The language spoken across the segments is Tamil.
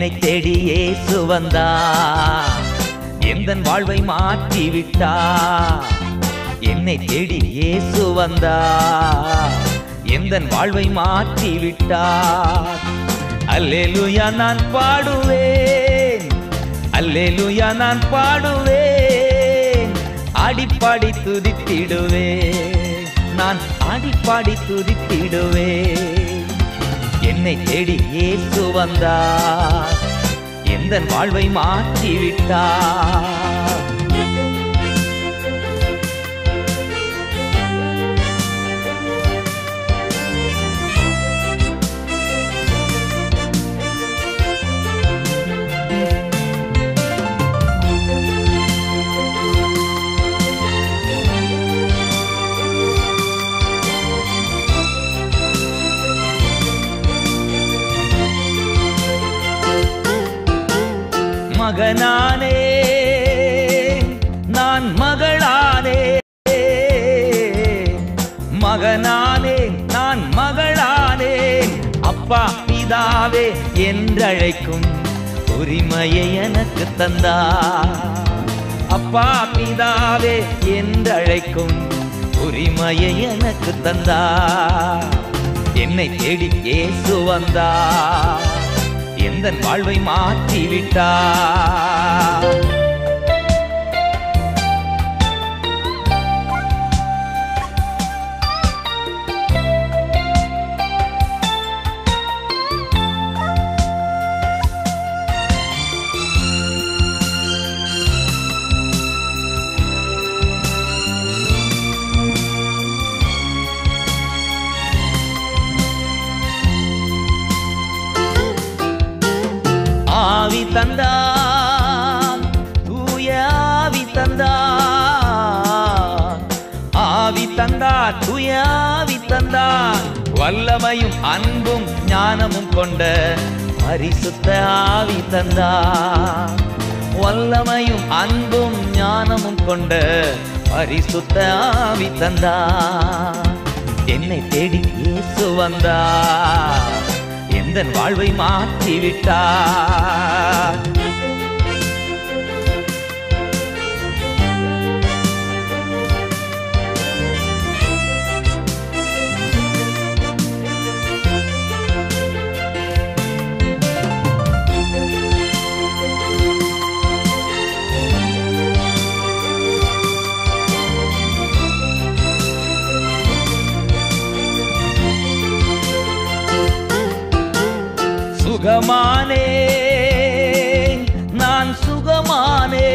என்னை தேடி இயேசு வந்தா எந்த வாழ்வை மாற்றி விட்டா என்னை தேடி இயேசு வந்தா எந்த வாழ்வை மாற்றி விட்டா அல்லேலூயா நான் பாடுவேன் அல்லேலூயா நான் பாடுவேன் ஆடிப்பாடி துதித்திடுவேன் நான் ஆடிப்பாடி துதித்திடுவேன் என்னை தேடி இயேசு வந்தார் எந்த வாழ்வை மாற்றி விட்டார் மகனானே நான் மகளானே மகனானே நான் மகளானே அப்பா பிதாவே என்றழைக்கும் உரிமையை எனக்கு தந்தா அப்பா பிதாவே என்றழைக்கும் உரிமையை எனக்கு தந்தா என்னை தேடி இயேசு வந்தா எந்த வாழ்வை மாற்றி விட்டா ஆவி தந்தான் தூய ஆவி தந்தான் ஆவி தந்தார் தூய ஆவி தந்தார் வல்லமையும் அன்பும் ஞானமும் கொண்ட பரிசுத்த ஆவி தந்தார் வல்லமையும் அன்பும் ஞானமும் கொண்ட பரிசுத்த ஆவி தந்தார் என்னை தேடி இயேசு வந்தார் எந்த வாழ்வை மாற்றி விட்டார் சுகமானே நான் சுகமானே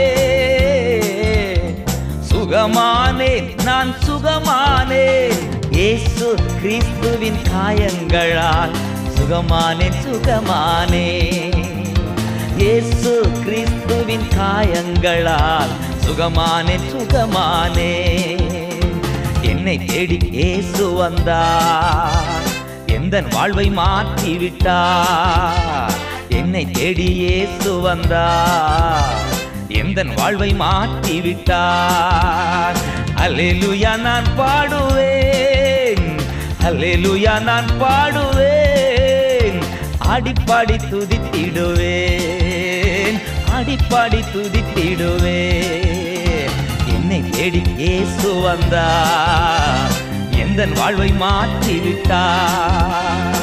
சுகமானே நான் சுகமானே இயேசு கிறிஸ்துவின் காயங்களால் சுகமானே சுகமானே இயேசு கிறிஸ்துவின் காயங்களால் சுகமானே சுகமானே என்னை தேடி இயேசு வந்தார் எந்த வாழ்வை மாற்றி விட்டார் என்னை தேடி இயேசு வந்தார் எந்த வாழ்வை மாற்றி விட்டார் அல்லேலூயா நான் பாடுவேன் அல்லேலூயா நான் பாடுவேன் ஆடிப்பாடி துதித்திடுவேன் ஆடிப்பாடி துதித்திடுவேன் என்னை தேடி இயேசு வந்தார் எந்த வாழ்வை மாற்றி விட்டார்